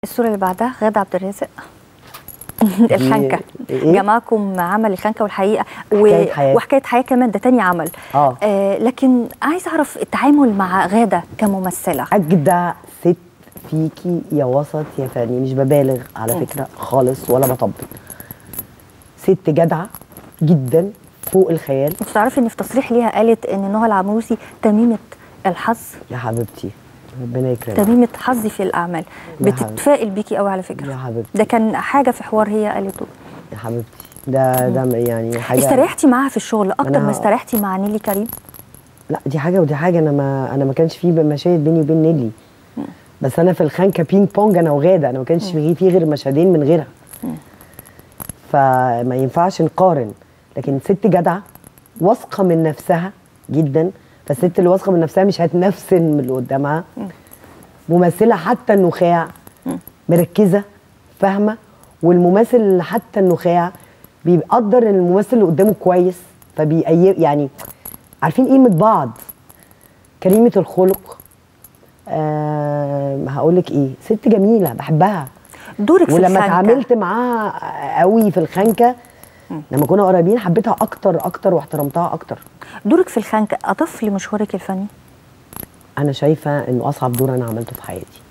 الصورة اللي بعدها غادة عبد الرازق الخنكة إيه؟ جمعكم عمل الخنكة والحقيقة و... حكاية حياة. وحكاية حياة كمان ده تاني عمل آه. آه لكن عايز أعرف التعامل مع غادة كممثلة اجدع ست فيكي يا وسط يا فني مش ببالغ على فكره خالص ولا بطبل ست جدعه جدا فوق الخيال انت تعرفي ان في تصريح ليها قالت ان نهى العمروسي تميمة الحظ يا حبيبتي ربنا يكرمك تميمة حظي في الأعمال يا حبيبتي. بتتفائل بيكي قوي على فكرة يا حبيبتي. ده كان حاجة في حوار هي قالته يا حبيبتي ده ده يعني حاجه استريحتي معاها في الشغل أكتر أنا- ما استريحتي مع نيلي كريم لا دي حاجه ودي حاجه انا ما انا ما كانش في مشاهد بيني وبين نيلي بس انا في الخنكه بينج بونج انا وغاده انا ما كانش في في غير مشهدين من غيرها فما ينفعش نقارن لكن ست جدعه واثقه من نفسها جدا فالست اللي واثقه من نفسها مش هتنفسن من اللي قدامها ممثله حتى النخاع مركزه فاهمه والممثل حتى النخاع بيقدر ان الممثل اللي قدامه كويس فبي يعني عارفين قيمه بعض كريمه الخلق أه هقول لك ايه ست جميله بحبها دورك في ولما الخنكة اتعاملت معاها قوي في الخنكه لما كنا قريبين حبيتها اكتر اكتر واحترمتها اكتر دورك في الخنكة أضاف لمشوارك الفني انا شايفه انه اصعب دور انا عملته في حياتي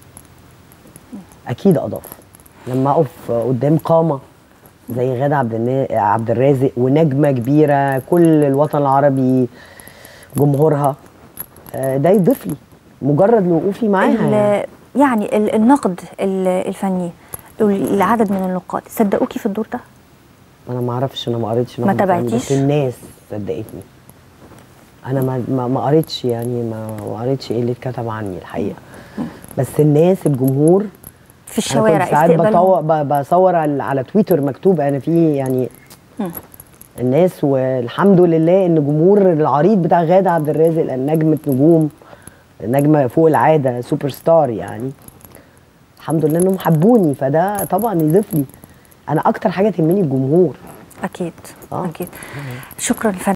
اكيد اضاف لما اقف قدام قامه زي غاده عبد النا... عبد الرازق ونجمه كبيره كل الوطن العربي جمهورها آه، ده يضيف لي مجرد وقوفي معاها يعني. ال- يعني ال- النقد ال- الفني العدد من النقاد صدقوكي في الدور ده انا ما اعرفش انا ما قريتش ما نقد فني، تابعتيش؟ بس الناس صدقتني انا ما ما, ما قريتش يعني ما ما قريتش ايه اللي اتكتب عني الحقيقه بس الناس الجمهور في انا الشوارع كنت ساعات استقبالهم بطور ب- بصور على, على تويتر مكتوب انا في يعني الناس والحمد لله ان جمهور العريض بتاع غاده عبد الرازق لأن نجمه نجوم نجمه فوق العاده سوبر ستار يعني الحمد لله انهم حبوني فده طبعا يضيف لي انا اكتر حاجه تهمني الجمهور اكيد آه. اكيد شكرا لفن